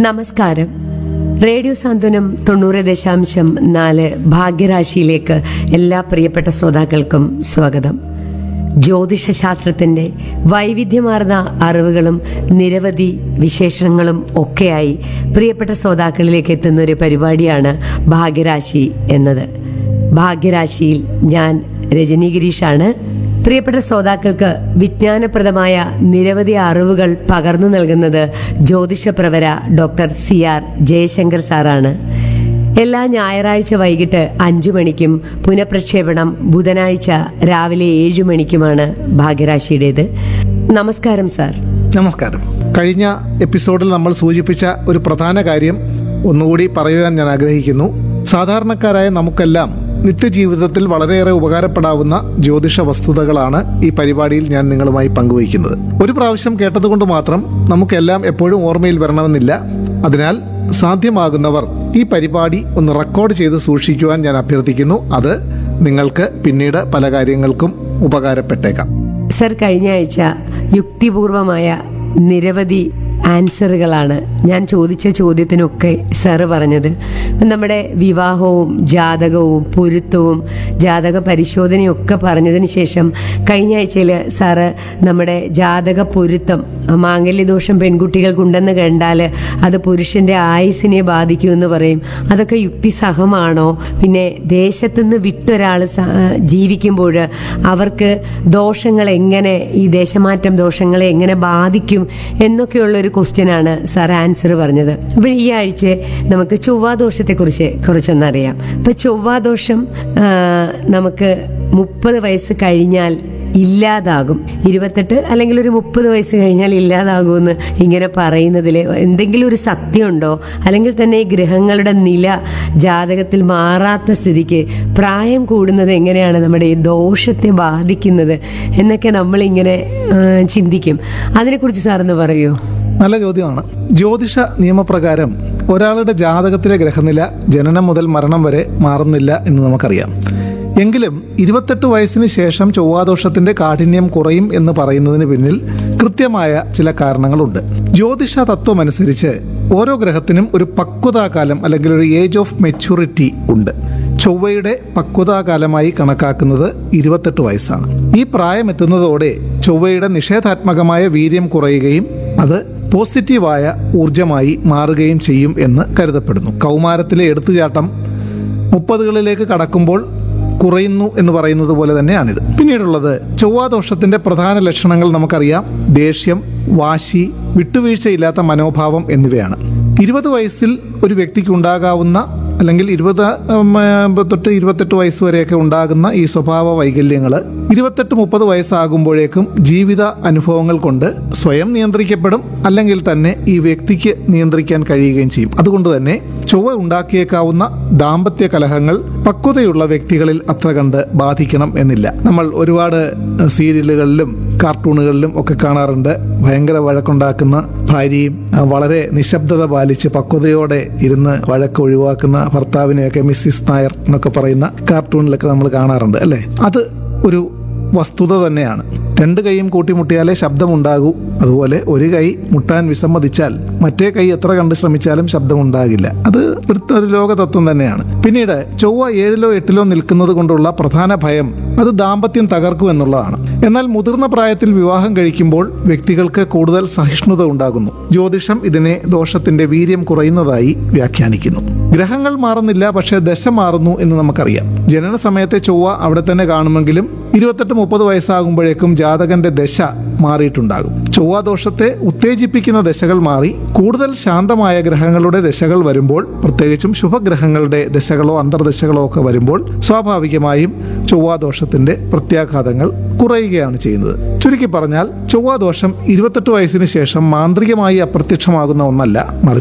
നമസ്കാരം റേഡിയോ സാന്ത്വനം തൊണ്ണൂറ് ദശാംശം നാല് ഭാഗ്യരാശിയിലേക്ക് എല്ലാ പ്രിയപ്പെട്ട ശ്രോതാക്കൾക്കും സ്വാഗതം ജ്യോതിഷശാസ്ത്രത്തിന്റെ വൈവിധ്യമാർന്ന അറിവുകളും നിരവധി വിശേഷണങ്ങളും ഒക്കെയായി പ്രിയപ്പെട്ട ശ്രോതാക്കളിലേക്ക് എത്തുന്ന ഒരു പരിപാടിയാണ് ഭാഗ്യരാശി എന്നത് ഭാഗ്യരാശിയിൽ ഞാൻ രജനി ഗിരീഷാണ് പ്രിയപ്പെട്ട ശ്രോതാക്കൾക്ക് വിജ്ഞാനപ്രദമായ നിരവധി അറിവുകൾ പകർന്നു നൽകുന്നത് ജ്യോതിഷപ്രവര ഡോക്ടർ സി ആർ ജയശങ്കർ സാറാണ് എല്ലാ ഞായറാഴ്ച വൈകിട്ട് അഞ്ചു മണിക്കും പുനഃപ്രക്ഷേപണം ബുധനാഴ്ച രാവിലെ ഏഴു മണിക്കുമാണ് ഭാഗ്യരാശിയുടേത് നമസ്കാരം സാർ നമസ്കാരം കഴിഞ്ഞ എപ്പിസോഡിൽ നമ്മൾ സൂചിപ്പിച്ച ഒരു പ്രധാന കാര്യം ഒന്നുകൂടി പറയുവാൻ ഞാൻ ആഗ്രഹിക്കുന്നു സാധാരണക്കാരായ നമുക്കെല്ലാം നിത്യജീവിതത്തിൽ വളരെയേറെ ഉപകാരപ്പെടാവുന്ന ജ്യോതിഷ വസ്തുതകളാണ് ഈ പരിപാടിയിൽ ഞാൻ നിങ്ങളുമായി പങ്കുവയ്ക്കുന്നത് ഒരു പ്രാവശ്യം കേട്ടതുകൊണ്ട് മാത്രം നമുക്കെല്ലാം എപ്പോഴും ഓർമ്മയിൽ വരണമെന്നില്ല അതിനാൽ സാധ്യമാകുന്നവർ ഈ പരിപാടി ഒന്ന് റെക്കോർഡ് ചെയ്ത് സൂക്ഷിക്കുവാൻ ഞാൻ അഭ്യർത്ഥിക്കുന്നു അത് നിങ്ങൾക്ക് പിന്നീട് പല കാര്യങ്ങൾക്കും ഉപകാരപ്പെട്ടേക്കാം സർ കഴിഞ്ഞ ആഴ്ച യുക്തിപൂർവമായ നിരവധി ആൻസറുകളാണ് ഞാൻ ചോദിച്ച ചോദ്യത്തിനൊക്കെ സാറ് പറഞ്ഞത് നമ്മുടെ വിവാഹവും ജാതകവും പൊരുത്തവും ജാതക പരിശോധനയും ഒക്കെ പറഞ്ഞതിന് ശേഷം കഴിഞ്ഞ ആഴ്ചയിൽ സാറ് നമ്മുടെ ജാതക പൊരുത്തം മാംഗല്യദോഷം പെൺകുട്ടികൾക്കുണ്ടെന്ന് കണ്ടാൽ അത് പുരുഷന്റെ ആയുസിനെ ബാധിക്കുമെന്ന് പറയും അതൊക്കെ യുക്തിസഹമാണോ പിന്നെ ദേശത്തുനിന്ന് വിട്ടൊരാൾ ജീവിക്കുമ്പോൾ അവർക്ക് ദോഷങ്ങൾ എങ്ങനെ ഈ ദേശമാറ്റം ദോഷങ്ങളെ എങ്ങനെ ബാധിക്കും എന്നൊക്കെയുള്ള ഒരു ക്വസ്റ്റ്യനാണ് സാർ ആൻസർ പറഞ്ഞത് അപ്പോൾ ഈ ആഴ്ച നമുക്ക് ചൊവ്വാദോഷത്തെക്കുറിച്ച് കുറച്ചൊന്നറിയാം ഇപ്പൊ ചൊവ്വാദോഷം ആ, നമുക്ക് മുപ്പത് വയസ്സ് കഴിഞ്ഞാൽ ഇല്ലാതാകും ഇരുപത്തെട്ട് അല്ലെങ്കിൽ ഒരു മുപ്പത് വയസ്സ് കഴിഞ്ഞാൽ ഇല്ലാതാകുമെന്ന് ഇങ്ങനെ പറയുന്നതിൽ എന്തെങ്കിലും ഒരു സത്യമുണ്ടോ അല്ലെങ്കിൽ തന്നെ ഈ ഗ്രഹങ്ങളുടെ നില ജാതകത്തിൽ മാറാത്ത സ്ഥിതിക്ക് പ്രായം കൂടുന്നത് എങ്ങനെയാണ് നമ്മുടെ ഈ ദോഷത്തെ ബാധിക്കുന്നത് എന്നൊക്കെ നമ്മളിങ്ങനെ ആ, ചിന്തിക്കും അതിനെക്കുറിച്ച് സാറൊന്ന് പറയുമോ നല്ല ചോദ്യമാണ് ജ്യോതിഷ നിയമപ്രകാരം ഒരാളുടെ ജാതകത്തിലെ ഗ്രഹനില ജനനം മുതൽ മരണം വരെ മാറുന്നില്ല എന്ന് നമുക്കറിയാം എങ്കിലും ഇരുപത്തെട്ട് വയസ്സിന് ശേഷം ചൊവ്വാദോഷത്തിന്റെ കാഠിന്യം കുറയും എന്ന് പറയുന്നതിന് പിന്നിൽ കൃത്യമായ ചില കാരണങ്ങളുണ്ട് ജ്യോതിഷ തത്വം അനുസരിച്ച് ഓരോ ഗ്രഹത്തിനും ഒരു പക്വതാകാലം അല്ലെങ്കിൽ ഒരു ഏജ് ഓഫ് മെച്യൂരിറ്റി ഉണ്ട് ചൊവ്വയുടെ പക്വതാകാലമായി കണക്കാക്കുന്നത് ഇരുപത്തെട്ട് വയസ്സാണ് ഈ പ്രായം എത്തുന്നതോടെ ചൊവ്വയുടെ നിഷേധാത്മകമായ വീര്യം കുറയുകയും അത് പോസിറ്റീവായ ഊർജമായി മാറുകയും ചെയ്യും എന്ന് കരുതപ്പെടുന്നു കൗമാരത്തിലെ എടുത്തുചാട്ടം മുപ്പതുകളിലേക്ക് കടക്കുമ്പോൾ കുറയുന്നു എന്ന് പറയുന്നത് പോലെ തന്നെയാണിത് പിന്നീടുള്ളത് ചൊവ്വാദോഷത്തിന്റെ പ്രധാന ലക്ഷണങ്ങൾ നമുക്കറിയാം ദേഷ്യം വാശി വിട്ടുവീഴ്ചയില്ലാത്ത മനോഭാവം എന്നിവയാണ് ഇരുപത് വയസ്സിൽ ഒരു വ്യക്തിക്ക് ഉണ്ടാകാവുന്ന അല്ലെങ്കിൽ ഇരുപത് ഉം, ഏ, തൊട്ട് ഇരുപത്തെട്ട് വയസ്സ് വരെയൊക്കെ ഉണ്ടാകുന്ന ഈ സ്വഭാവ വൈകല്യങ്ങൾ ഇരുപത്തെട്ട് മുപ്പത് വയസ്സാകുമ്പോഴേക്കും ജീവിത അനുഭവങ്ങൾ കൊണ്ട് സ്വയം നിയന്ത്രിക്കപ്പെടും അല്ലെങ്കിൽ തന്നെ ഈ വ്യക്തിക്ക് നിയന്ത്രിക്കാൻ കഴിയുകയും ചെയ്യും അതുകൊണ്ട് തന്നെ ചൊവ്വ ഉണ്ടാക്കിയേക്കാവുന്ന ദാമ്പത്യ കലഹങ്ങൾ പക്വതയുള്ള വ്യക്തികളിൽ അത്ര കണ്ട് ബാധിക്കണം എന്നില്ല നമ്മൾ ഒരുപാട് സീരിയലുകളിലും കാർട്ടൂണുകളിലും ഒക്കെ കാണാറുണ്ട് ഭയങ്കര വഴക്കുണ്ടാക്കുന്ന ഭാര്യയും ആ, വളരെ നിശബ്ദത പാലിച്ച് പക്വതയോടെ ഇരുന്ന് വഴക്ക് ഒഴിവാക്കുന്ന ഭർത്താവിനെയൊക്കെ മിസ്സിസ് നായർ എന്നൊക്കെ പറയുന്ന കാർട്ടൂണിലൊക്കെ നമ്മൾ കാണാറുണ്ട് അല്ലേ അത് ഒരു വസ്തുത തന്നെയാണ് രണ്ട് കൈയും കൂട്ടിമുട്ടിയാലേ ശബ്ദമുണ്ടാകൂ അതുപോലെ ഒരു കൈ മുട്ടാൻ വിസമ്മതിച്ചാൽ മറ്റേ കൈ എത്ര കണ്ട് ശ്രമിച്ചാലും ശബ്ദമുണ്ടാകില്ല അത് ഒരു ഒരു ലോകതത്വം തന്നെയാണ് പിന്നീട് ചൊവ്വ ഏഴിലോ എട്ടിലോ നിൽക്കുന്നത് കൊണ്ടുള്ള പ്രധാന ഭയം അത് ദാമ്പത്യം തകർക്കും എന്നുള്ളതാണ് എന്നാൽ മുതിർന്ന പ്രായത്തിൽ വിവാഹം കഴിക്കുമ്പോൾ വ്യക്തികൾക്ക് കൂടുതൽ സഹിഷ്ണുത ഉണ്ടാകുന്നു ജ്യോതിഷം ഇതിനെ ദോഷത്തിന്റെ വീര്യം കുറയുന്നതായി വ്യാഖ്യാനിക്കുന്നു ഗ്രഹങ്ങൾ മാറുന്നില്ല പക്ഷേ ദശ മാറുന്നു എന്ന് നമുക്കറിയാം ജനന സമയത്തെ ചൊവ്വ അവിടെ തന്നെ കാണുമെങ്കിലും ഇരുപത്തെട്ട് മുപ്പത് വയസ്സാകുമ്പോഴേക്കും ജാതകന്റെ ദശ മാറിയിട്ടുണ്ടാകും ചൊവ്വാദോഷത്തെ ഉത്തേജിപ്പിക്കുന്ന ദശകൾ മാറി കൂടുതൽ ശാന്തമായ ഗ്രഹങ്ങളുടെ ദശകൾ വരുമ്പോൾ പ്രത്യേകിച്ചും ശുഭഗ്രഹങ്ങളുടെ ദശകളോ അന്തർദശകളോ ഒക്കെ വരുമ്പോൾ സ്വാഭാവികമായും ചൊവ്വാദോഷത്തിന്റെ പ്രത്യാഘാതങ്ങൾ കുറയുകയാണ് ചെയ്യുന്നത് ചുരുക്കി പറഞ്ഞാൽ ചൊവ്വാദോഷം ഇരുപത്തെട്ട് വയസ്സിന് ശേഷം മാന്ത്രികമായി അപ്രത്യക്ഷമാകുന്ന ഒന്നല്ല മറിച്ച്